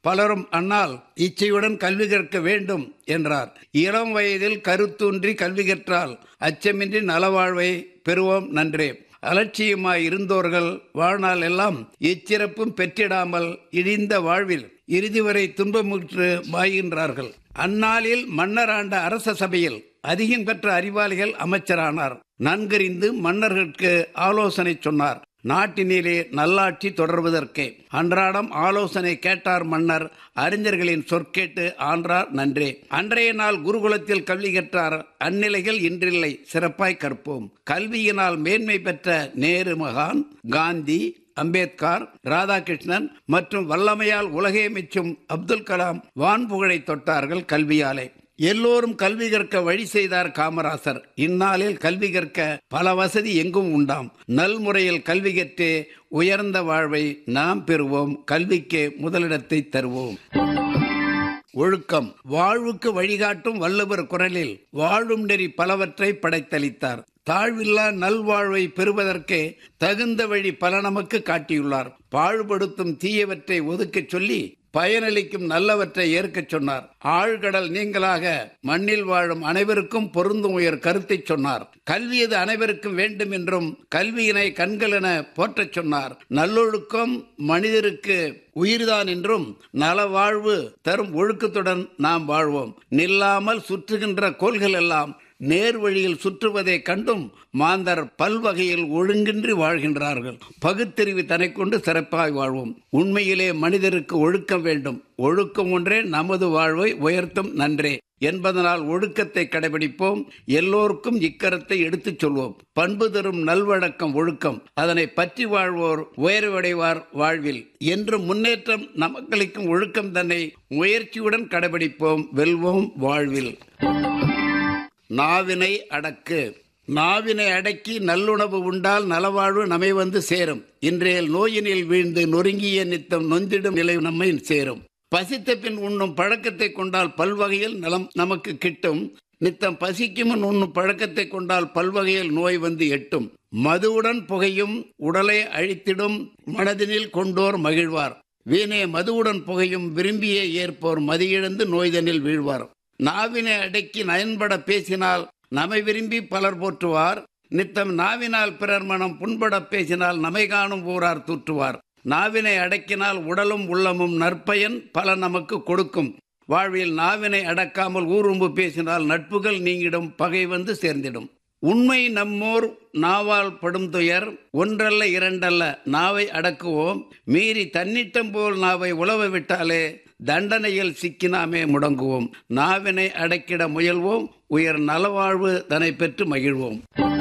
பலரும் அன்னால் இச்சையுடன் கல்வி கற்க வேண்டும் என்றார் இளம் வயதில் கருத்தூன்றி கல்வி கற்றால் அச்சமின்றி நலவாழ்வை பெறுவோம் நன்றே அலட்சியமாய் இருந்தோர்கள் வாழ்நாள் எல்லாம் எச்சிறப்பும் பெற்றிடாமல் இழிந்த வாழ்வில் இறுதி வரை துன்பமுற்று மாய்கின்றார்கள் அந்நாளில் மன்னர் அரச சபையில் அதிகம் பெற்ற அறிவாளிகள் அமைச்சரானார் நன்கறிந்து மன்னர்களுக்கு ஆலோசனை சொன்னார் நாட்டினிலே நல்லாட்சி தொடர்வதற்கே அன்றாடம் ஆலோசனை கேட்டார் மன்னர் அறிஞர்களின் சொற்கேட்டு ஆன்றார் நன்றே அன்றைய நாள் குருகுலத்தில் கல்வி கற்றார் அந்நிலைகள் இன்றில்லை சிறப்பாய் கற்போம் கல்வியினால் மேன்மை பெற்ற நேரு மகான் காந்தி அம்பேத்கர் ராதாகிருஷ்ணன் மற்றும் வல்லமையால் உலகே மெச்சும் அப்துல் கலாம் வான்புகழை தொட்டார்கள் கல்வியாலே எல்லோரும் கல்வி கற்க வழி செய்தார் காமராசர் இந்நாளில் கல்வி கற்க பல வசதி எங்கும் உண்டாம் நல்முறையில் கல்வி கற்றே உயர்ந்த வாழ்வை நாம் பெறுவோம் கல்விக்கு முதலிடத்தை தருவோம் ஒழுக்கம் வாழ்வுக்கு வழிகாட்டும் வள்ளுவர் குரலில் வாழும் நெறி பலவற்றை படைத்தளித்தார் தாழ்வில்லா நல்வாழ்வை பெறுவதற்கே தகுந்த வழி பல நமக்கு காட்டியுள்ளார் பாழ்படுத்தும் தீயவற்றை ஒதுக்கச் சொல்லி பயனளிக்கும் நல்லவற்றை ஏற்கச் சொன்னார் ஆழ்கடல் நீங்களாக மண்ணில் வாழும் அனைவருக்கும் பொருந்தும் உயர் கருத்தை சொன்னார் கல்வியது அனைவருக்கும் வேண்டும் என்றும் கல்வியினை கண்கள் என போற்றச் சொன்னார் நல்லொழுக்கம் மனிதருக்கு உயிர்தான் என்றும் நல வாழ்வு தரும் ஒழுக்கத்துடன் நாம் வாழ்வோம் நில்லாமல் சுற்றுகின்ற கோள்கள் எல்லாம் நேர் வழியில் சுற்றுவதை கண்டும் மாந்தர் பல்வகையில் ஒழுங்கின்றி வாழ்கின்றார்கள் பகுத்தறிவு தன்னை கொண்டு சிறப்பாய் வாழ்வோம் உண்மையிலே மனிதருக்கு ஒழுக்கம் வேண்டும் ஒழுக்கம் ஒன்றே நமது வாழ்வை உயர்த்தும் நன்றே என்பதனால் ஒழுக்கத்தை கடைபிடிப்போம் எல்லோருக்கும் இக்கரத்தை எடுத்துச் சொல்வோம் பண்பு தரும் நல்வழக்கம் ஒழுக்கம் அதனை பற்றி வாழ்வோர் உயர்வடைவார் வாழ்வில் என்று முன்னேற்றம் நமக்களிக்கும் ஒழுக்கம் தன்னை முயற்சியுடன் கடைபிடிப்போம் வெல்வோம் வாழ்வில் நாவினை அடக்கு நாவினை அடக்கி நல்லுணவு உண்டால் நலவாழ்வு நம்மை வந்து சேரும் இன்றைய நோயினில் வீழ்ந்து நொறுங்கிய நித்தம் நொந்திடும் நிலை நம்மை சேரும் பசித்த பின் உண்ணும் பழக்கத்தை கொண்டால் பல்வகையில் நலம் நமக்கு கிட்டும் நித்தம் பசிக்கும் முன் உண்ணும் பழக்கத்தை கொண்டால் பல்வகையில் நோய் வந்து எட்டும் மதுவுடன் புகையும் உடலை அழித்திடும் மனதினில் கொண்டோர் மகிழ்வார் வீணே மதுவுடன் புகையும் விரும்பிய ஏற்போர் மதியிழந்து நோய்தனில் வீழ்வார் நாவினை அடக்கி நயன்பட பேசினால் நம்மை விரும்பி பலர் போற்றுவார் நித்தம் நாவினால் பிறர் மனம் புண்பட பேசினால் நமை காணும் ஊரார் தூற்றுவார் நாவினை அடக்கினால் உடலும் உள்ளமும் நற்பயன் பல நமக்கு கொடுக்கும் வாழ்வில் நாவினை அடக்காமல் ஊரும்பு பேசினால் நட்புகள் நீங்கிடும் பகை வந்து சேர்ந்திடும் உண்மை நம்மோர் நாவால் படும் துயர் ஒன்றல்ல இரண்டல்ல நாவை அடக்குவோம் மீறி தன்னிட்டம் போல் நாவை உழவ விட்டாலே தண்டனையில் சிக்கினாமே முடங்குவோம் நாவினை அடக்கிட முயல்வோம் உயர் நலவாழ்வு தன்னை பெற்று மகிழ்வோம்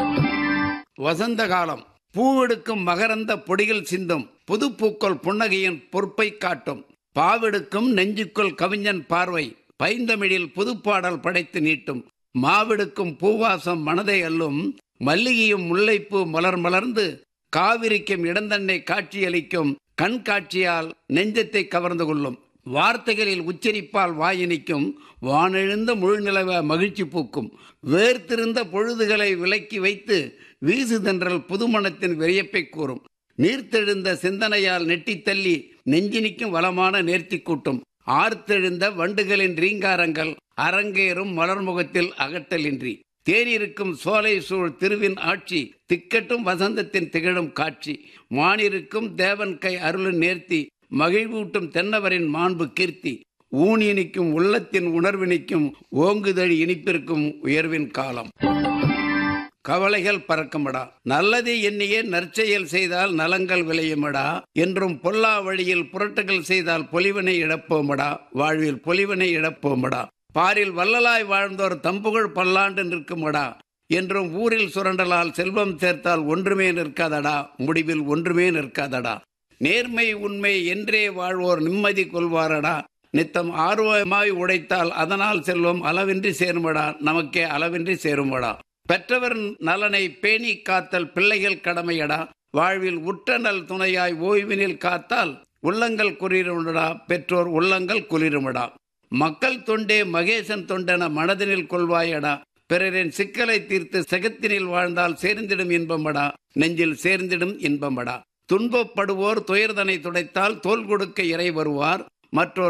வசந்த காலம் பூவெடுக்கும் மகரந்த பொடிகள் சிந்தும் புது பூக்கள் புன்னகையின் பொறுப்பை காட்டும் பாவெடுக்கும் நெஞ்சுக்குள் கவிஞன் பார்வை பைந்தமிழில் புதுப்பாடல் படைத்து நீட்டும் மாவெடுக்கும் பூவாசம் மனதை அல்லும் மல்லிகையும் முல்லைப்பூ மலர் மலர்ந்து காவிரிக்கும் இடந்தன்னை காட்சியளிக்கும் கண் காட்சியால் நெஞ்சத்தை கவர்ந்து கொள்ளும் வார்த்தைகளில் உச்சரிப்பால் வாயினிக்கும் வானெழுந்த முழுநிலவ மகிழ்ச்சி பூக்கும் வேர்த்திருந்த பொழுதுகளை விலக்கி வைத்து வீசுதென்றல் புதுமணத்தின் விரையப்பை கூறும் நீர்த்தெழுந்த சிந்தனையால் நெட்டித்தள்ளி நெஞ்சினிக்கும் வளமான நேர்த்தி கூட்டும் ஆர்த்தெழுந்த வண்டுகளின் ரீங்காரங்கள் அரங்கேறும் மலர்முகத்தில் அகட்டலின்றி தேனிருக்கும் சோலை சூழ் திருவின் ஆட்சி திக்கட்டும் வசந்தத்தின் திகழும் காட்சி மானிருக்கும் தேவன் கை அருளின் நேர்த்தி மகிழ்வூட்டும் தென்னவரின் மாண்பு கீர்த்தி ஊனியனிக்கும் உள்ளத்தின் உணர்வினிக்கும் ஓங்குதழி இனிப்பிற்கும் உயர்வின் காலம் கவலைகள் பறக்குமடா நல்லதை எண்ணியே நற்செயல் செய்தால் நலங்கள் விளையுமடா என்றும் பொல்லா வழியில் புரட்டுகள் செய்தால் பொலிவனை இழப்போமடா வாழ்வில் பொலிவனை இழப்போமடா பாரில் வள்ளலாய் வாழ்ந்தோர் தம்புகழ் பல்லாண்டு நிற்குமடா என்றும் ஊரில் சுரண்டலால் செல்வம் சேர்த்தால் ஒன்றுமே நிற்காதடா முடிவில் ஒன்றுமே நிற்காதடா நேர்மை உண்மை என்றே வாழ்வோர் நிம்மதி கொள்வாரடா நித்தம் ஆர்வமாய் உடைத்தால் அதனால் செல்வம் அளவின்றி சேருமடா நமக்கே அளவின்றி சேருமடா பெற்றவர் நலனை பேணி காத்தல் பிள்ளைகள் கடமையடா வாழ்வில் உற்ற நல் துணையாய் ஓய்வினில் காத்தால் உள்ளங்கள் குளிருமடா பெற்றோர் உள்ளங்கள் குளிருமடா மக்கள் தொண்டே மகேசன் தொண்டென மனதினில் கொள்வாயடா பிறரின் சிக்கலை தீர்த்து செகத்தினில் வாழ்ந்தால் சேர்ந்திடும் இன்பமடா நெஞ்சில் சேர்ந்திடும் இன்பமடா துன்பப்படுவோர் துயர்தனை துடைத்தால் தோல் கொடுக்க இறை வருவார் மற்றோர்